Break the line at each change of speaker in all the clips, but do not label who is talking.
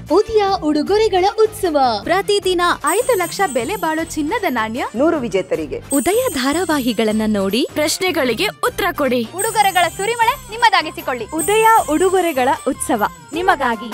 ಉದಯ ಉಡುಗೊರೆಗಳ ಉತ್ಸವ
ಪ್ರತಿದಿನ ಐದು ಲಕ್ಷ ಬೆಲೆ ಬಾಳೋ ಚಿನ್ನದ ನಾಣ್ಯ
ನೂರು ವಿಜೇತರಿಗೆ
ಉದಯ ಧಾರಾವಾಹಿಗಳನ್ನ ನೋಡಿ
ಪ್ರಶ್ನೆಗಳಿಗೆ ಉತ್ತರ ಕೊಡಿ
ಉಡುಗೊರೆಗಳ ಸುರಿಮಳೆ ನಿಮ್ಮದಾಗಿಸಿಕೊಳ್ಳಿ
ಉದಯ ಉಡುಗೊರೆಗಳ ಉತ್ಸವ ನಿಮಗಾಗಿ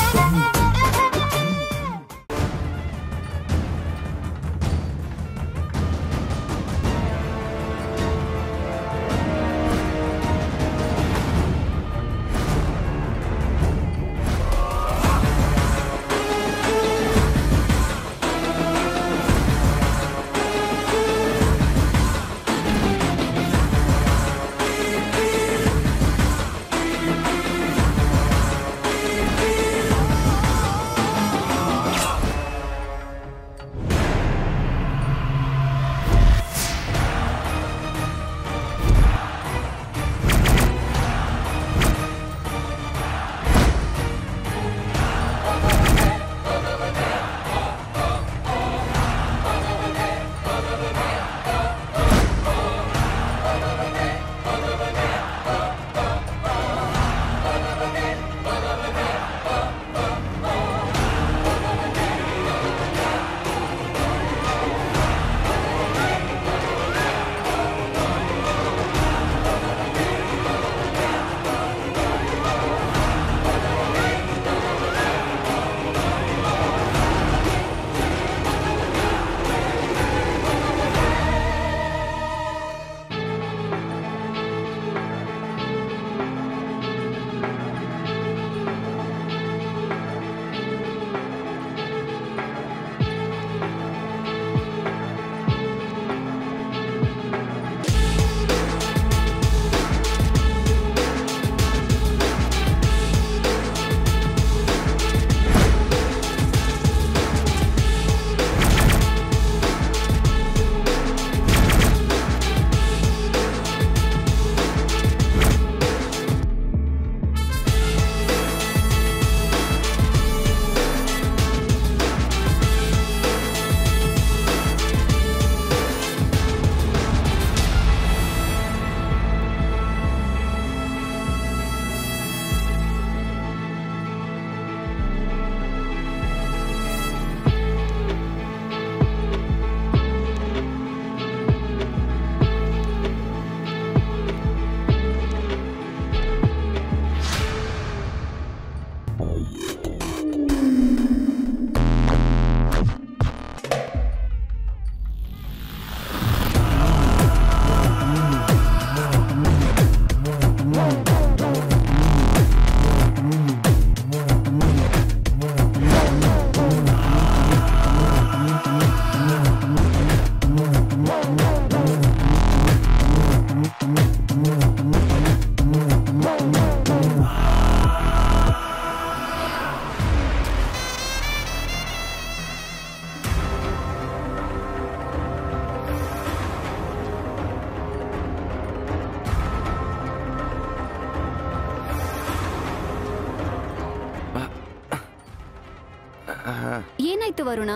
ಏನಾಯ್ತು ವರುಣ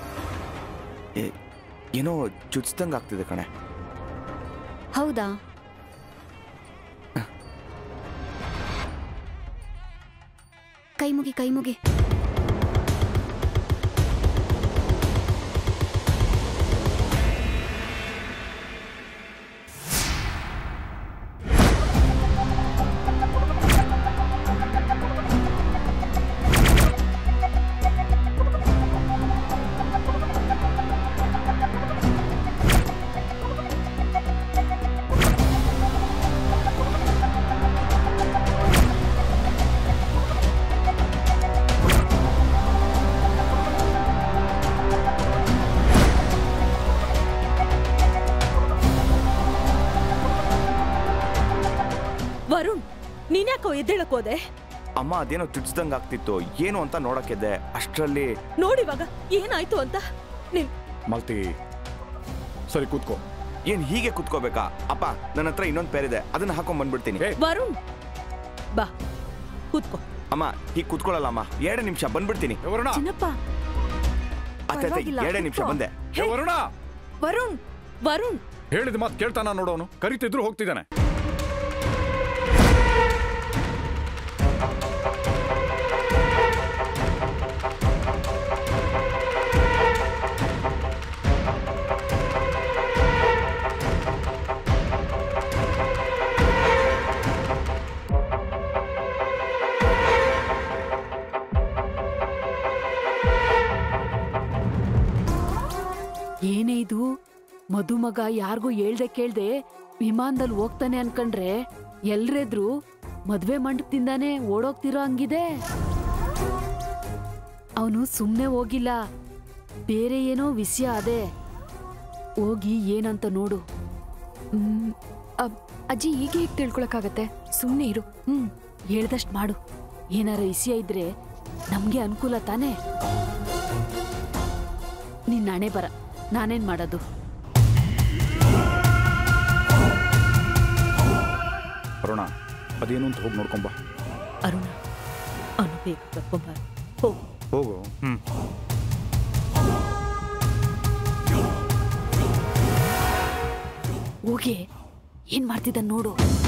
ಏ- ಏನೋ ಚುಚ್ದಂಗೆ ಆಗ್ತಿದೆ ಕಣೆ
ಹೌದಾ ಕೈ ಮುಗಿ ಕೈ ಮುಗಿ
ವರುಣ್ ನೀನ್ಯಾಕೋ ಎದ್ದೇಳಕ್ ಹೋದೆ
ಅಮ್ಮ ಅದೇನೋ ಚುಚ್ದಂಗೆ ಆಗ್ತಿತ್ತು ಏನು ಅಂತ ನೋಡಕ್ಕಿದ್ದೆ ಅಷ್ಟರಲ್ಲಿ
ನೋಡಿವಾಗ ಏನಾಯ್ತು ಅಂತ ನಿನ್
ಮಾಲ್ತಿ ಸರಿ ಕೂತ್ಕೋ
ಏನ್ ಹೀಗೆ ಕುತ್ಕೋಬೇಕಾ ಅಪ್ಪ ನನ್ನ ಹತ್ರ ಇನ್ನೊಂದು ಪೇರಿದೆ ಅದನ್ನ ಹಾಕೊಂಡ್ ಬಂದ್ಬಿಡ್ತೀನಿ
ಏ.
ವರುಣ್ ಬಾ ಕೂತ್ಕೋ
ಅಮ್ಮ ಹೀಗೆ ಕುತ್ಕೊಳ್ಳಲ್ಲ ಅಮ್ಮ ಎರಡು ನಿಮಿಷ ಬಂದ್ಬಿಡ್ತೀನಿ
ಏ ವರುಣ
ಚಿನ್ನಪ್ಪ
ಅತ್ತೆ ಅತ್ತೆ
ಪರವಾಗಿಲ್ಲ,
ಎರಡೇ ನಿಮಿಷ
ಕೂತ್ಕೋ.
ಬಂದೆ
ಏ ವರುಣ
ವರುಣ್ ವರುಣ್
ಹೇಳಿದ ಮಾತು ಕೇಳ್ತಾನ ನೋಡೋನು ಕರಿತಿದ್ರು ಹೋಗ್ತಿದ್ದಾನೆ
ಮದುಮಗ ಯಾರಿಗೂ ಹೇಳ್ದೆ ಕೇಳ್ದೆ ವಿಮಾನದಲ್ಲಿ ಹೋಗ್ತಾನೆ ಅನ್ಕಂಡ್ರೆ ಎಲ್ರೆದ್ರು ಮದ್ವೆ ಮಂಟಪದಿಂದಾನೇ ಓಡೋಗ್ತಿರೋ ಹಂಗಿದೆ ಅವನು ಸುಮ್ನೆ ಹೋಗಿಲ್ಲ ಬೇರೆ ಏನೋ ವಿಷಯ ಅದೇ ಹೋಗಿ ಏನಂತ ನೋಡು
ಹ್ಮ್, ಅಬ್- ಅಜ್ಜಿ ಈಗ ಹೇಗೆ ತಿಳ್ಕೊಳಕ್ಕಾಗತ್ತೆ ಸುಮ್ಮನೆ ಇರು
ಹ್ಮ್ ಹೇಳ್ದಷ್ಟ್ ಮಾಡು ಏನಾರ ವಿಷಯ ಇದ್ರೆ ನಮ್ಗೆ ಅನುಕೂಲ ತಾನೇ ನಿನ್ ನಾಣೆ ಬರ ನಾನೇನ್ ಮಾಡೋದು
ಅರುಣ ಅದೇನು ಅಂತ ಹೋಗಿ ನೋಡ್ಕೊಂಬ
ಅರುಣ ಅವನು ಬೇಗ ಕರ್ಕೊಂಬಾರ ಹೋಗು
ಹೋಗು ಹ್ಮ್
ಹೋಗಿ ಏನ್ ಮಾಡ್ತಿದ್ದ ನೋಡು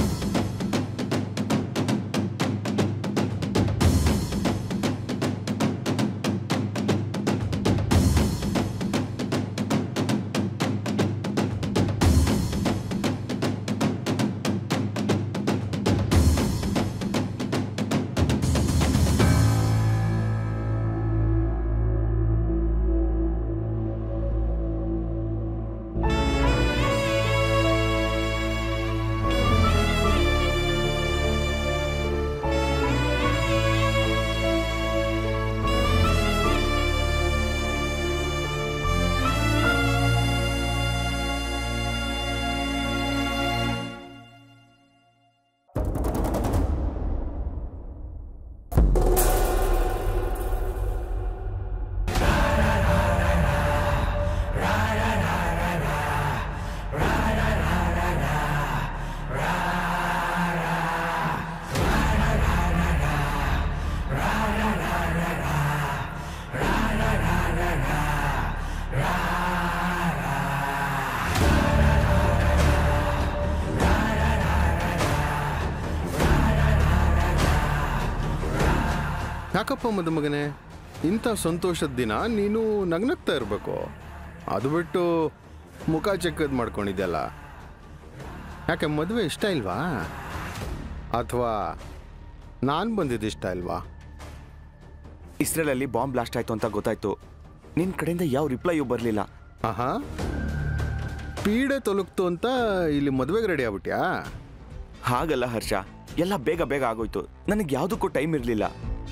ಯಾಕಪ್ಪ ಮದುಮಗನೇ ಇಂಥ ಸಂತೋಷದ ದಿನ ನೀನು ನಗ್ನಗ್ತಾ ಇರಬೇಕು ಅದು ಬಿಟ್ಟು ಮುಖ ಚೆಕ್ಕದ್ ಮಾಡ್ಕೊಂಡಿದ್ಯಲ್ಲ ಯಾಕೆ ಮದುವೆ ಇಷ್ಟ ಇಲ್ವಾ ಅಥವಾ ನಾನು ಬಂದಿದ್ದು ಇಷ್ಟ ಇಲ್ವಾ
ಇಸ್ರೇಲಲ್ಲಿ ಬಾಂಬ್ ಬ್ಲಾಸ್ಟ್ ಆಯ್ತು ಅಂತ ಗೊತ್ತಾಯ್ತು ನಿನ್ ಕಡೆಯಿಂದ ಯಾವ ರಿಪ್ಲೈಯೂ ಬರಲಿಲ್ಲ
ಆಹಾ ಪೀಡೆ ತೊಲಗ್ತು ಅಂತ ಇಲ್ಲಿ ಮದುವೆಗೆ ರೆಡಿ ಆಗ್ಬಿಟ್ಯಾ
ಹಾಗಲ್ಲ ಹರ್ಷ ಎಲ್ಲ ಬೇಗ ಬೇಗ ಆಗೋಯ್ತು ನನಗೆ ಯಾವುದಕ್ಕೂ ಟೈಮ್ ಇರಲಿಲ್ಲ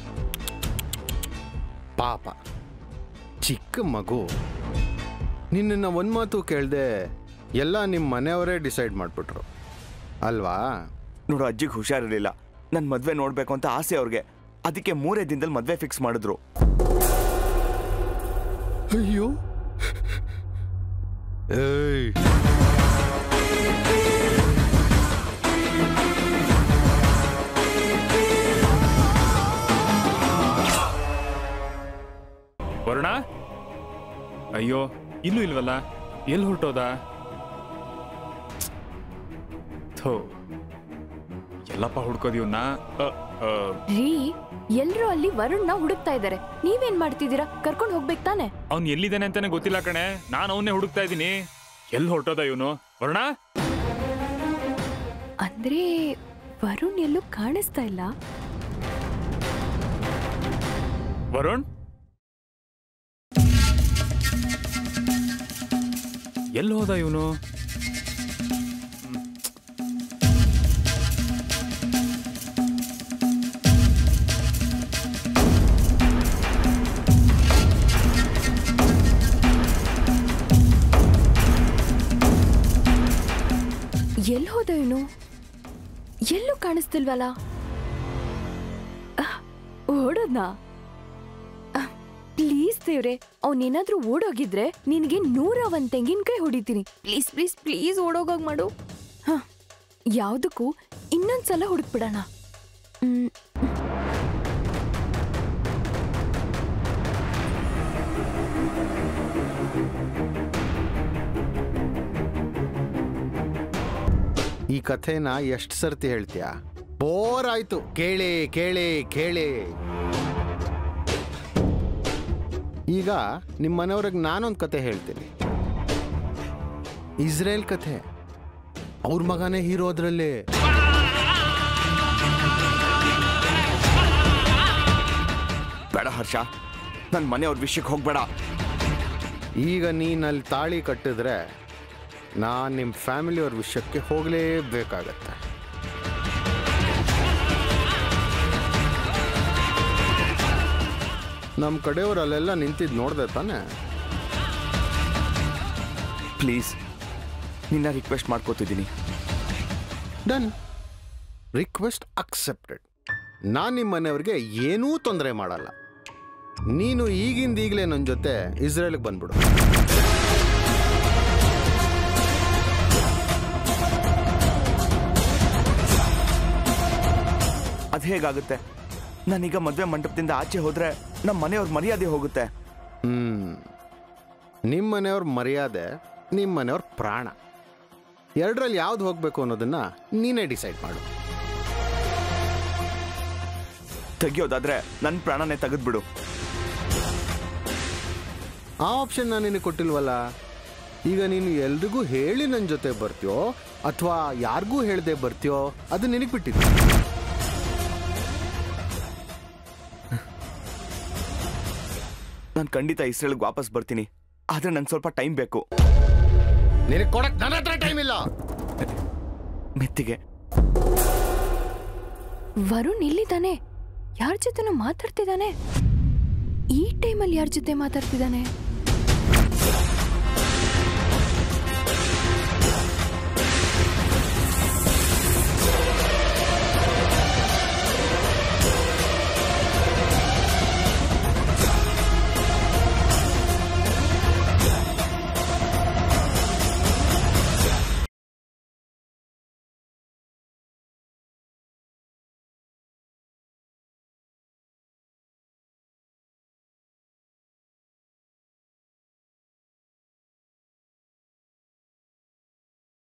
ಪಾಪ ಚಿಕ್ಕ ಮಗು ನಿನ್ನನ್ನು ಒಂದು ಮಾತು ಕೇಳದೆ ಎಲ್ಲ ನಿಮ್ಮ ಮನೆಯವರೇ ಡಿಸೈಡ್ ಮಾಡಿಬಿಟ್ರು ಅಲ್ವಾ
ನೋಡು ಅಜ್ಜಿಗೆ ಹುಷಾರಿರಲಿಲ್ಲ ನನ್ನ ಮದುವೆ ನೋಡಬೇಕು ಅಂತ ಆಸೆ ಅವ್ರಿಗೆ ಅದಕ್ಕೆ ಮೂರೇ ದಿನದಲ್ಲಿ ಮದುವೆ ಫಿಕ್ಸ್ ಮಾಡಿದ್ರು
ಅಯ್ಯೋ ಏಯ್
ವರುಣ ಅಯ್ಯೋ ಇಲ್ಲೂ ಇಲ್ವಲ್ಲ ಎಲ್ಲಿ ಹೊರಟೋದ ಥೋ ಎಲ್ಲಪ್ಪ ಹುಡ್ಕೋದ್ ಇವ್ನ ಅ, ಅ,
ರೀ ಎಲ್ರೂ ಅಲ್ಲಿ ವರುಣ್ನ ಹುಡುಕ್ತಾ ಇದ್ದಾರೆ ನೀವೇನ್ ಮಾಡ್ತಿದ್ದೀರಾ ಕರ್ಕೊಂಡು ಹೋಗ್ಬೇಕು ತಾನೆ
ಅವ್ನ್ ಎಲ್ಲಿದ್ದಾನೆ ಅಂತಾನೆ ಗೊತ್ತಿಲ್ಲ ಕಣೆ ನಾನು ಅವನ್ನೇ ಹುಡುಕ್ತಾ ಇದ್ದೀನಿ ಎಲ್ಲಿ ಹೊರಟೋದ ಇವನು ವರುಣ
ಅಂದ್ರೆ ವರುಣ್ ಎಲ್ಲೂ ಕಾಣಿಸ್ತಾ ಇಲ್ಲ
ವರುಣ್ ಎಲ್ಲಿ ಹೋದ ಇವನು
ಎಲ್ಲಿ ಹೋದ ಇವನು ಎಲ್ಲೂ ಕಾಣಿಸ್ತಿಲ್ವಲ್ಲ ಅಹ್, ಓಡೋದ್ನಾ ಪ್ಲೀಸ್ ದೇವ್ರೆ ಅವನೇನಾದ್ರೂ ಓಡೋಗಿದ್ರೆ ನಿನಗೆ ನೂರ ಒಂದ್ ತೆಂಗಿನಕಾಯಿ ಹೊಡಿತೀನಿ ಪ್ಲೀಸ್ ಪ್ಲೀಸ್ ಪ್ಲೀಸ್ ಓಡೋಗಾಗ್ ಮಾಡು ಹ ಯಾವ್ದಕ್ಕೂ ಇನ್ನೊಂದ್ಸಲ ಹುಡುಕ್ಬಿಡೋಣ ಹ್ಮ್
ಈ ಕಥೆನ ಎಷ್ಟು ಸರ್ತಿ ಹೇಳ್ತೀಯ ಬೋರ್ ಆಯ್ತು ಕೇಳಿ ಕೇಳಿ ಕೇಳಿ ಈಗ ನಿಮ್ಮ ಮನೆಯವ್ರಿಗೆ ನಾನೊಂದು ಕತೆ ಹೇಳ್ತೀನಿ ಇಸ್ರೇಲ್ ಕಥೆ ಅವ್ರ ಮಗನೇ ಹೀರೋ ಅದ್ರಲ್ಲಿ
ಬೇಡ ಹರ್ಷ ನನ್ನ ಮನೆಯವ್ರ ವಿಷಯಕ್ಕೆ ಹೋಗ್ಬೇಡ
ಈಗ ನೀನ್ ಅಲ್ಲಿ ತಾಳಿ ಕಟ್ಟಿದ್ರೆ ನಾನು ನಿಮ್ಮ ಫ್ಯಾಮಿಲಿಯವ್ರ ವಿಷಯಕ್ಕೆ ಹೋಗಲೇಬೇಕಾಗತ್ತೆ ನಮ್ಮ ಕಡೆಯವ್ರು ಅಲ್ಲೆಲ್ಲ ನಿಂತಿದ್ದು ನೋಡ್ದೆ ತಾನೆ
ಪ್ಲೀಸ್ ನಿನ್ನ ರಿಕ್ವೆಸ್ಟ್ ಮಾಡ್ಕೋತಿದ್ದೀನಿ
ಡನ್ ರಿಕ್ವೆಸ್ಟ್ ಅಕ್ಸೆಪ್ಟೆಡ್ ನಾನು ನಿಮ್ಮ ಮನೆಯವ್ರಿಗೆ ಏನೂ ತೊಂದರೆ ಮಾಡಲ್ಲ ನೀನು ಈಗಿಂದ ಈಗಲೇ ನನ್ನ ಜೊತೆ ಇಸ್ರೇಲ್ಗೆ ಬಂದ್ಬಿಡು
ಅದು ಹೇಗಾಗುತ್ತೆ ನಾನೀಗ ಮದುವೆ ಮಂಟಪದಿಂದ ಆಚೆ ಹೋದ್ರೆ ನಮ್ಮ ಮನೆಯವ್ರ ಮರ್ಯಾದೆ ಹೋಗುತ್ತೆ
ಹ್ಮ್ ನಿಮ್ಮ ಮನೆಯವ್ರ ಮರ್ಯಾದೆ ನಿಮ್ಮ ಮನೆಯವ್ರ ಪ್ರಾಣ ಎರಡರಲ್ಲಿ ಯಾವ್ದು ಹೋಗಬೇಕು ಅನ್ನೋದನ್ನ ನೀನೇ ಡಿಸೈಡ್ ಮಾಡು
ತೆಗಿಯೋದಾದ್ರೆ ನನ್ನ ಪ್ರಾಣನೇ ತೆಗೆದ್ಬಿಡು
ಆ ಆಪ್ಷನ್ ನಾನು ನಿನಗೆ ಕೊಟ್ಟಿಲ್ವಲ್ಲ ಈಗ ನೀನು ಎಲ್ರಿಗೂ ಹೇಳಿ ನನ್ನ ಜೊತೆ ಬರ್ತೀಯೋ ಅಥವಾ ಯಾರಿಗೂ ಹೇಳ್ದೆ ಬರ್ತೀಯೋ ಅದು ನಿನಗೆ ಬಿಟ್ಟಿದ್ದು
ನಾನು ಖಂಡಿತ ಇಸ್ರೇಲ್ಗೆ ವಾಪಸ್ ಬರ್ತೀನಿ ಆದ್ರೆ ನಂಗೆ ಸ್ವಲ್ಪ ಟೈಮ್ ಬೇಕು
ನಿನಗೆ ಕೊಡಕ್ ನನ್ನ ಹತ್ರ ಟೈಮ್ ಇಲ್ಲ
ಮೆತ್ತಿಗೆ
ವರುಣ್ ಇಲ್ಲಿದ್ದಾನೆ ಯಾರ ಜೊತೆನೋ ಮಾತಾಡ್ತಿದ್ದಾನೆ ಈ ಟೈಮಲ್ಲಿ ಯಾರ ಜೊತೆ ಮಾತಾಡ್ತಿದ್ದಾನೆ